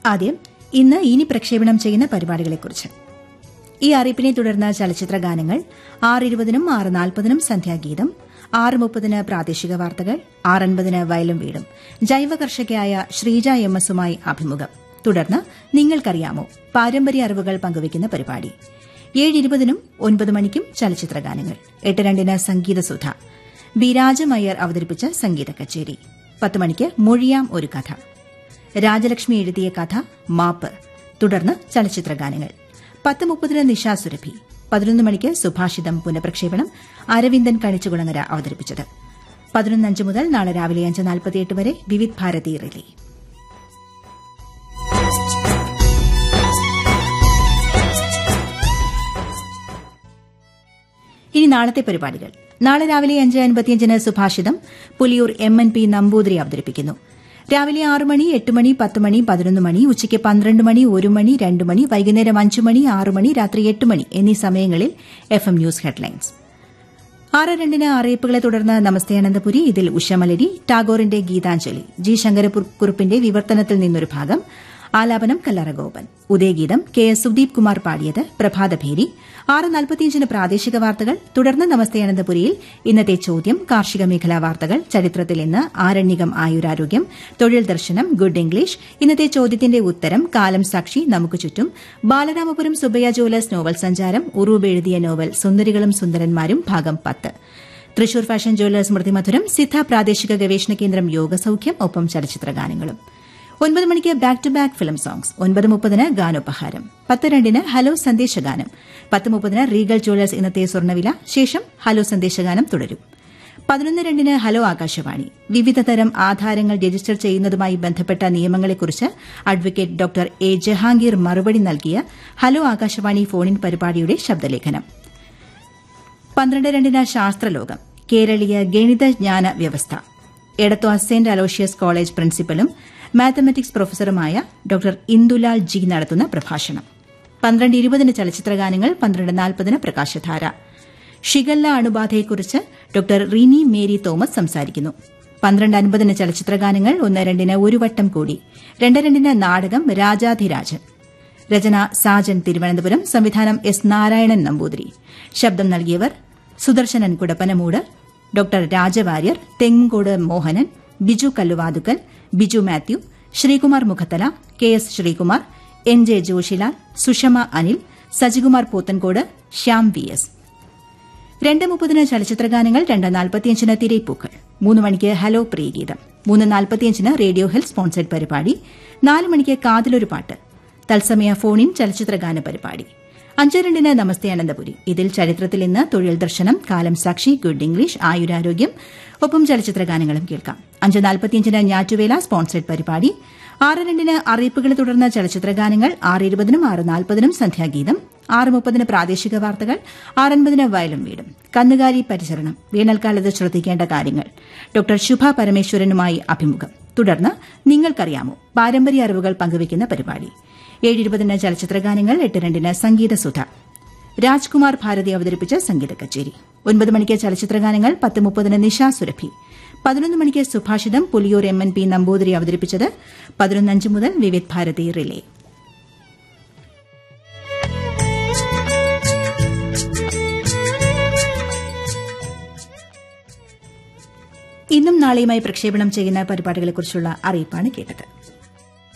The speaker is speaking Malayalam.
ആദ്യം ഇന്ന് ഇനി പ്രക്ഷേപണം ചെയ്യുന്ന പരിപാടികളെക്കുറിച്ച് ഈ അറിയിപ്പിനെ തുടർന്ന് ചലച്ചിത്ര ഗാനങ്ങൾ ആറ് ഇരുപതിനും ആറ് നാൽപ്പതിനും സന്ധ്യാഗീതം ആറ് മുപ്പതിന് പ്രാദേശിക വാർത്തകൾ ആറ് അൻപതിന് വയലും വീടും ജൈവ കർഷകയായ ശ്രീജ എം എസുമായി അഭിമുഖം തുടർന്ന് നിങ്ങൾക്കറിയാമോ പാരമ്പര്യ അറിവുകൾ പങ്കുവയ്ക്കുന്ന പരിപാടി ഏഴ് ഇരുപതിനും ഒൻപത് മണിക്കും ചലച്ചിത്ര ഗാനങ്ങൾ എട്ട് രണ്ടിന് സംഗീതസുധ ബി രാജമയ്യർ അവതരിപ്പിച്ച സംഗീത കച്ചേരി പത്ത് മണിക്ക് മൊഴിയാം ഒരു കഥ രാജലക്ഷ്മി എഴുതിയ കഥ മാപ്പ് തുടർന്ന് ചലച്ചിത്ര ഗാനങ്ങൾ പത്ത് മുപ്പതിന് നിശാ സുരഭി പതിനൊന്ന് മണിക്ക് സുഭാഷിതം പുനഃപ്രക്ഷേപണം അരവിന്ദൻ കണിച്ചുകുളങ്ങര അവതരിപ്പിച്ചത് പതിനൊന്നഞ്ച് മുതൽ നാളെ രാവിലെ അഞ്ച് നാൽപ്പത്തിയെട്ട് വരെ വിവിധ് ഭാരതി റിലേ ഇനി നാളത്തെ പരിപാടികൾ നാളെ രാവിലെ അഞ്ച് അൻപത്തിയഞ്ചിന് സുഭാഷിതം Puliyoor M N P Namboothiri അവതരിപ്പിക്കുന്നു രാവിലെ ആറ് മണി എട്ട് മണി പത്ത് മണി പതിനൊന്ന് മണി ഉച്ചയ്ക്ക് പന്ത്രണ്ട് മണി ഒരു മണി രണ്ട് മണി വൈകുന്നേരം അഞ്ച് മണി ആറ് മണി രാത്രി എട്ട് മണി എന്നീ സമയങ്ങളിൽ എഫ് എം ന്യൂസ് ഹെഡ്ലൈൻസ് ആറ് രണ്ടിന് അറിയിപ്പുകളെ തുടർന്ന് നമസ്തേ അനന്തപുരി ഇതിൽ ഉഷമലരി ടാഗോറിന്റെ ഗീതാഞ്ജലി ജി ശങ്കരക്കുറുപ്പിന്റെ വിവർത്തനത്തിൽ നിന്നൊരു ഭാഗം ആലാപനം കല്ലറഗോപൻ ഉദയഗീതം കെ എസ് സുദീപ് കുമാർ പാടിയത് പ്രഭാതഭേരി ആറ് നാൽപ്പത്തിയഞ്ചിന് പ്രാദേശിക വാർത്തകൾ തുടർന്ന് നമസ്തേ അനന്തപുരിയിൽ ഇന്നത്തെ ചോദ്യം കാർഷിക മേഖലാ വാർത്തകൾ ചരിത്രത്തിൽ ഇന്ന് ആരണ്യകം ആയുരാരോഗ്യം തൊഴിൽ ദർശനം ഗുഡ് ഇംഗ്ലീഷ് ഇന്നത്തെ ചോദ്യത്തിന്റെ ഉത്തരം കാലം സാക്ഷി നമുക്ക് ചുറ്റും ബാലരാമപുരം സുബയ്യ ജോലസ് നോവൽ സഞ്ചാരം ഉറൂബ് എഴുതിയ നോവൽ സുന്ദരികളും സുന്ദരന്മാരും ഭാഗം പത്ത് തൃശൂർ ഫാഷൻ ജ്വല്ലേഴ്സ് സ്മൃതിമധുരം സിദ്ധ പ്രാദേശിക ഗവേഷണ കേന്ദ്രം യോഗസൌഖ്യം ഒപ്പം ചലച്ചിത്ര ഗാനങ്ങളും ഒൻപത് മണിക്ക് back to back film songs ഒൻപത് മുപ്പതിന് ഗാനോപഹാരം പത്ത് രണ്ടിന് ഹലോ സന്ദേശഗാനം പത്ത് മുപ്പതിന് റീഗൽ ജ്വല്ലേഴ്സ് ഇന്നത്തെ സ്വർണ്ണവില ശേഷം ഹലോ സന്ദേശഗാനം തുടരും പതിനൊന്ന് രണ്ടിന് ഹലോ ആകാശവാണി വിവിധ തരം ആധാരങ്ങൾ രജിസ്റ്റർ ചെയ്യുന്നതുമായി ബന്ധപ്പെട്ട നിയമങ്ങളെക്കുറിച്ച് അഡ്വക്കേറ്റ് ഡോക്ടർ എ ജഹാംഗീർ മറുപടി നൽകിയ ഹലോ ആകാശവാണി ഫോണിൻ പരിപാടിയുടെ ശബ്ദലേഖനം പന്ത്രണ്ട് രണ്ടിന് ശാസ്ത്രലോകം കേരളീയ ഗണിതജ്ഞാന വ്യവസ്ഥ എടത്വ സെന്റ് അലോഷ്യസ് കോളേജ് പ്രിൻസിപ്പലും മാത്തമാറ്റിക്സ് പ്രൊഫസറുമായ ഡോക്ടർ ഇന്ദുലാൽ ജി നടത്തുന്ന പ്രഭാഷണം പന്ത്രണ്ട് ഇരുപതിന് ചലച്ചിത്രഗാനങ്ങൾ പന്ത്രണ്ട് നാൽപ്പതിന് പ്രകാശധാര ഷിഗല്ല അണുബാധയെക്കുറിച്ച് ഡോക്ടർ റിനി മേരി തോമസ് സംസാരിക്കുന്നു പന്ത്രണ്ട് അൻപതിന് ചലച്ചിത്രഗാനങ്ങൾ ഒന്ന് രണ്ടിന് ഒരു വട്ടം കൂടി രണ്ട് രണ്ടിന് നാടകം രാജാധിരാജൻ രചന സാജൻ തിരുവനന്തപുരം സംവിധാനം എസ് നാരായണൻ നമ്പൂതിരി ശബ്ദം നൽകിയവർ Sudarshanan Kudappanamoodu doctor Rajavaryar Thengode Mohanan Biju Kalluvathukkal Biju Mathew Sreekumar Mukhathala K S Sreekumar N J Joshilal Sushama Anil Sajikumar Pothencode Shyam V S രണ്ട് മുപ്പതിന് ചലച്ചിത്രഗാനങ്ങൾ രണ്ട് നാൽപ്പത്തിയഞ്ചിന് തിരയിപ്പൂക്കൾ മൂന്ന് മണിക്ക് ഹലോ പ്രിയഗീതം മൂന്ന് നാൽപ്പത്തിയഞ്ചിന് റേഡിയോ ഹെൽത്ത് സ്പോൺസേഡ് പരിപാടി നാല് മണിക്ക് കാതിലൊരു പാട്ട് തത്സമയ ഫോണിൻ ചലച്ചിത്രഗാന പരിപാടി അഞ്ച് രണ്ടിന് നമസ്തേ അനന്തപുരി ഇതിൽ ചരിത്രത്തിൽ ഇന്ന് തൊഴിൽ ദർശനം കാലം സാക്ഷി ഗുഡ് ഇംഗ്ലീഷ് ആയുരാരോഗ്യം ഒപ്പം ചലച്ചിത്രഗാനങ്ങളും കേൾക്കാം അഞ്ച് നാൽപ്പത്തിയഞ്ചിന് ഞാറ്റുവേല സ്പോൺസേഡ് പരിപാടി ആറ് രണ്ടിന് അറിയിപ്പുകളെ തുടർന്ന് ചലച്ചിത്രഗാനങ്ങൾ ആറ് ഇരുപതിനും ആറ് നാൽപ്പതിനും സന്ധ്യാഗീതം ആറ് മുപ്പതിന് പ്രാദേശിക വാർത്തകൾ ആറൻപതിന് വയലും വീടും കന്നുകാലി പരിചരണം വേനൽക്കാലത്ത് ശ്രദ്ധിക്കേണ്ട കാര്യങ്ങൾ ഡോക്ടർ ശുഭ പരമേശ്വരനുമായി അഭിമുഖം തുടർന്ന് നിങ്ങൾക്കറിയാമോ പാരമ്പര്യ അറിവുകൾ പങ്കുവയ്ക്കുന്ന പരിപാടി ഏഴിരുപതിന് ചലച്ചിത്രഗാനങ്ങൾ എട്ട് രണ്ടിന് സംഗീതസുധ രാജ്കുമാർ ഭാരതി അവതരിപ്പിച്ച സംഗീത കച്ചേരി ഒൻപത് മണിക്ക് ചലച്ചിത്രഗാനങ്ങൾ പത്ത് മുപ്പതിന് നിശാ സുരഭി പതിനൊന്ന് മണിക്ക് സുഭാഷിതം Puliyoor M N P Namboothiri അവതരിപ്പിച്ചത് പതിനൊന്നഞ്ച് മുതൽ വിവിധ് ഭാരതി റിലേ ഇന്നും നാളെയുമായി പ്രക്ഷേപണം ചെയ്യുന്ന പരിപാടികളെക്കുറിച്ചുള്ള അറിയിപ്പാണ് കേട്ടത്